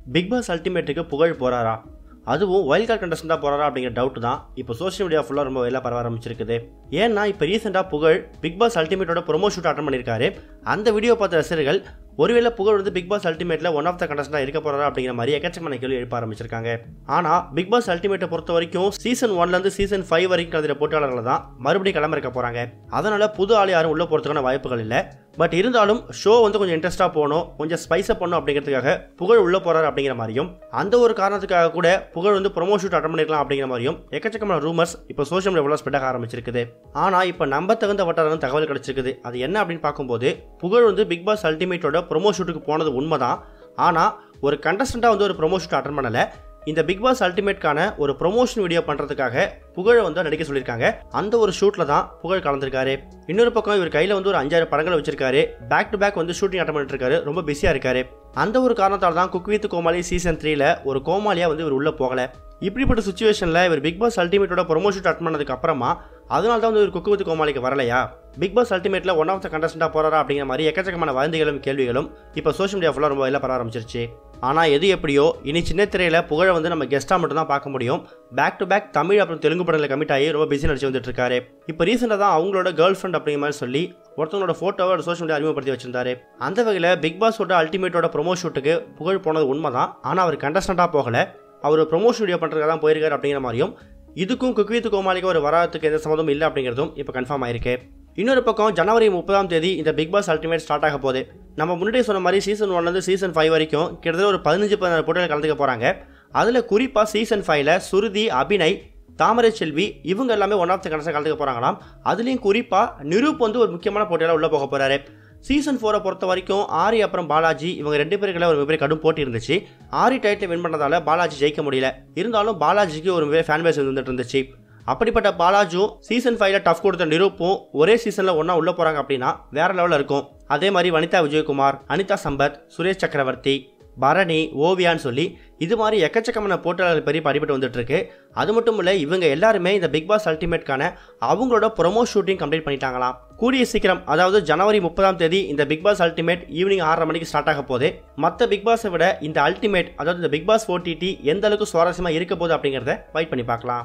big pass அல்டிமேட்டுக்கு புகழ் போறாரா அதுவும் வைல்ட் கார்டு கண்டஸ்டண்டாக போறாரா அப்படிங்கிற டவுட் தான் இப்போ சோஷியல் மீடியா ஃபுல்லாக ரொம்ப வெளில பரவ ஆரம்பிச்சிருக்குது ஏன்னா இப்போ ரீசெண்டாக புகழ் பிக் பாஸ் அல்டிமேட்டோட ப்ரொமோ ஷூட் அட்டன் பண்ணியிருக்காரு அந்த வீடியோ பார்த்த ரசிகர்கள் ஒருவேளை புகழ் வந்து பிக் பாஸ் அல்டிமேட்டில் ஒன் ஆஃப் த கண்டஸ்டண்டாக இருக்க போறாரா அப்படிங்கிற மாதிரி எக்கச்சக்கமான கேள்வி எழுப்ப ஆரம்பிச்சிருக்காங்க ஆனால் பிக் பாஸ் அல்டிமேட்டை பொறுத்த வரைக்கும் சீசன் ஒன்லேருந்து சீசன் ஃபைவ் வரைக்கும் கலந்துற போட்டியாளர்கள் தான் மறுபடியும் களமிறக்க போகிறாங்க அதனால புது ஆள் யாரும் உள்ள போகிறதுக்கான வாய்ப்புகள் இல்லை பட் இருந்தாலும் ஷோ வந்து கொஞ்சம் இன்ட்ரெஸ்ட்டாக போகணும் கொஞ்சம் ஸ்பைஸாக பண்ணணும் அப்படிங்கிறதுக்காக புகழ் உள்ள போறாரு அப்படிங்கிற மாதிரியும் அந்த ஒரு காரணத்துக்காக கூட புகழ் வந்து ப்ரொமோ ஷூட் அட்டன் பண்ணிருக்கலாம் அப்படிங்கிற மாதிரியும் எக்கச்சக்கமான ரூமர்ஸ் இப்போ சோஷியல் மீடியா ஸ்ப்ரெட் ஆக ஆரம்பிச்சிருக்குது ஆனால் இப்போ நம்ப தகுந்த வட்டாரம் தகவல் கிடைச்சிருக்குது அது என்ன அப்படின்னு பார்க்கும்போது புகழ் வந்து பிக் பாஸ் அல்டிமேட்டோட ப்ரொமோ ஷூட்டுக்கு போனது உண்மைதான் ஆனால் ஒரு கண்டஸ்டண்ட்டாக வந்து ஒரு ப்ரொமோ ஷூட் அட்டன் பண்ணலை இந்த பிக் பாஸ் அல்டிமேட்கான ஒரு ப்ரொமோஷன் வீடியோ பண்ணுறதுக்காக புகழை வந்து நடிக்க சொல்லியிருக்காங்க அந்த ஒரு ஷூட்டில் தான் புகழ் கலந்துருக்காரு இன்னொரு பக்கம் இவர் கையில் வந்து ஒரு அஞ்சாறு படங்களை வச்சிருக்காரு பேக் டு பேக் வந்து ஷூட்டிங் அட்டன் பண்ணிட்டு இருக்காரு ரொம்ப பிஸியாக இருக்காரு அந்த ஒரு காரணத்தால் தான் குக் வித் கோமாளி சீசன் த்ரீல ஒரு கோமாளியாக வந்து இவர் உள்ளே போகலை இப்படிப்பட்ட சுச்சுவேஷனில் இவர் பிக் பாஸ் அல்டிமேட்டோட ப்ரொமோ ஷூட் அட்டன் பண்ணதுக்கு அப்புறமா அதனால தான் வந்து இவர் குக்கு வித் கோமாளிக்கு வரலையா பிக் பாஸ் அல்டிமேட்டில் ஒன் ஆஃப் த கண்டஸ்டண்டாக போறாரா அப்படிங்கிற மாதிரி எக்கச்சக்கமான வதந்திகளும் கேள்விகளும் இப்போ சோஷியல் மீடியா ஃபுல்லாக ரொம்ப வெளில பர ஆரம்பிச்சிருச்சு ஆனால் எது எப்படியோ இனி சின்ன திரையில் புகழை வந்து நம்ம கெஸ்ட்டாக மட்டும் தான் பார்க்க முடியும் பேக் டு பேக் தமிழ் அப்புறம் தெலுங்கு படங்களில் கமிட் ஆகி ரொம்ப பிஸி நடிச்சு வந்துட்டு இருக்காரு இப்போ ரீசெண்டாக தான் அவங்களோட கேர்ள் ஃப்ரெண்ட் அப்படிங்கிற மாதிரி சொல்லி ஒருத்தவங்களோட ஃபோட்டோவை சோஷியல் மீடியா அறிமுகப்படுத்தி வச்சிருந்தாரு அந்த வகையில் பிக் பாஸோட அல்டிமேட்டோட ப்ரொமோ ஷூட்டுக்கு புகழ் போனது உண்மை தான் ஆனால் அவர் கண்டஸ்டண்ட்டாக போகலை அவர் ப்ரொமோஷன் வீடியோ பண்ணுறதுக்காக தான் போயிருக்காரு அப்படிங்கிற மாதிரியும் இதுக்கும் குக்வித் கோமாளிக்கு ஒரு வராதுக்கு எந்த சம்மந்தமும் இல்லை அப்படிங்கிறதும் இப்போ கன்ஃபார்ம் ஆயிருக்கு இன்னொரு பக்கம் ஜனவரி முப்பதாம் தேதி இந்த பிக் பாஸ் அல்டிமேட் ஸ்டார்ட் ஆக போகுது நம்ம முன்னாடி சொன்ன மாதிரி சீசன் ஒன்லேருந்து சீசன் ஃபைவ் வரைக்கும் கிட்டத்தட்ட ஒரு பதினஞ்சு பதினாறு போட்டிகள் கலந்துக்க போகிறாங்க அதில் குறிப்பாக சீசன் ஃபைவ்ல சுருதி அபிநய் தாமரை செல்வி இவங்க எல்லாமே ஒன் ஆஃப் த கண்டஸ்ட் கலந்துக்க போகிறாங்களாம் அதுலேயும் குறிப்பாக நிரூப் வந்து ஒரு முக்கியமான போட்டியால் உள்ளே போக போகிறாரு சீசன் ஃபோரை பொறுத்த வரைக்கும் ஆரி அப்புறம் பாலாஜி இவங்க ரெண்டு பேருக்குள்ள ஒரு மிகப்பெரிய கடும் போட்டி இருந்துச்சு ஆரி டைட்டில் வின் பண்ணதால பாலாஜி ஜெயிக்க முடியல இருந்தாலும் பாலாஜிக்கு ஒரு மிகப்பெரிய ஃபேன் பேஸ் வந்துட்டு இருந்துச்சு அப்படிப்பட்ட பாலாஜும் சீசன் ஃபைவ்ல டஃப் கொடுத்த நிரூப்பும் ஒரே சீசனில் ஒன்றா உள்ளே போகிறாங்க அப்படின்னா வேற லெவலில் இருக்கும் அதே மாதிரி வனிதா விஜயகுமார் அனிதா சம்பத் சுரேஷ் சக்கரவர்த்தி பரணி ஓவியான்னு சொல்லி இது மாதிரி எக்கச்சக்கமான போட்டியாளர்கள் பெரிய அடிபட்டு வந்துட்டு இருக்கு அது மட்டும் இல்லை இவங்க எல்லாருமே இந்த பிக் பாஸ் அல்டிமேட்கான அவங்களோட ப்ரொமோ ஷூட்டிங் கம்ப்ளீட் பண்ணிட்டாங்களாம் கூடிய சீக்கிரம் அதாவது ஜனவரி முப்பதாம் தேதி இந்த பிக் பாஸ் அல்டிமேட் ஈவினிங் ஆறரை மணிக்கு ஸ்டார்ட் ஆக போகுது மற்ற பிக் பாஸை விட இந்த அல்டிமேட் அதாவது இந்த பிக் பாஸ் ஓடிடி எந்த அளவுக்கு சுவாரஸ்யமாக இருக்க போகுது அப்படிங்கிறத வெயிட் பண்ணி பார்க்கலாம்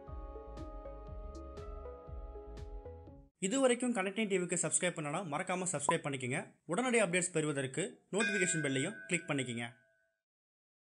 இது வரைக்கும் கனெக்டிங் டிவிக்கு சப்ஸ்கிரைப் பண்ணனா மறக்காமல் சப்ஸ்கிரைப் பண்ணிக்கங்க உடனடி அப்டேட்ஸ் பெறுவதற்கு நோட்டிஃபிகேஷன் பெல்லையும் கிளிக் பண்ணிக்கங்க